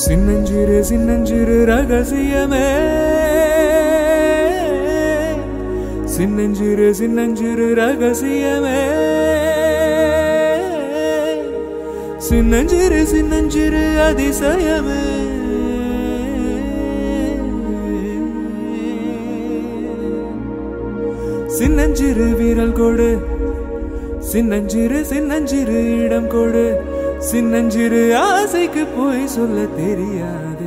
சின்னஞ்சிறு சின்னஞ்சிறு ரகசியமே சின்னஞ்சிறு சின்னஞ்சிறு ரகசியமே சின்னஞ்சிறு சின்னஞ்சிறு அதிசயமே சின்னஞ்சிறு வீரல் கொடு சின்னஞ்சிறு சின்னஞ்சிறு இடம் கொடு சின்னஞ்சிறு ஆசைக்கு போய் சொல்ல தெரியாது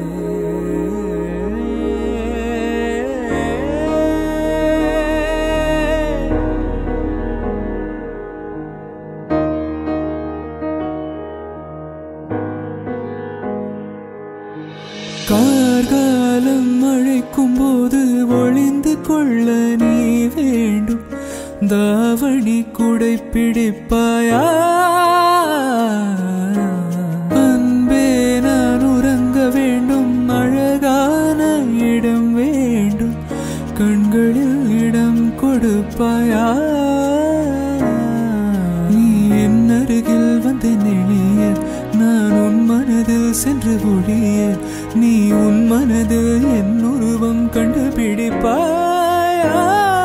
கார்காலம் அழைக்கும் போது ஒளிந்து கொள்ள நீ வேண்டும் தாவணி குடை பிடிப்பாயா அன்பே நான் உறங்க வேண்டும் அழகான இடம் வேண்டும் கண்களில் இடம் கொடுப்பாயா நீ என் அருகில் வந்து நெளிய நான் உன் மனதில் சென்று ஒழிய நீ உன் மனதில் என் உருவம் கண்டுபிடிப்பாயா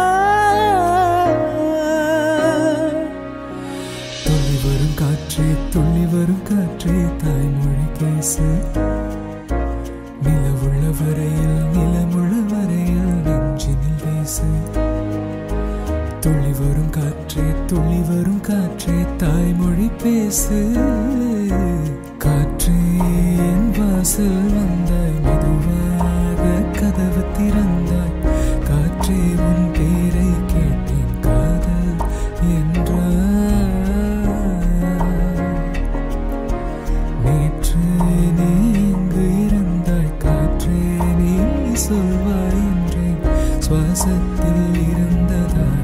துள்ளி வரும் காற்றே துள்ளி வரும் காற்றே தாய்மொழி பேசு நிலவுள்ள வரையில் நிலமுள்ள வரையில் நெஞ்சினில் பேசு துள்ளி வரும் காற்றே துள்ளி வரும் காற்றே தாய்மொழி பேசு காற்றே என் வாசல் வந்தாய் மெதுவாக கதவு திறந்தாய் காற்றே உன் பேரை கேட்டேன் காதல் என்றாய் நேற்று நீ இங்கு இருந்தாய் காற்றே நீ சொல்வாய் என்றேன் சுவாசத்தில் இருந்ததாய்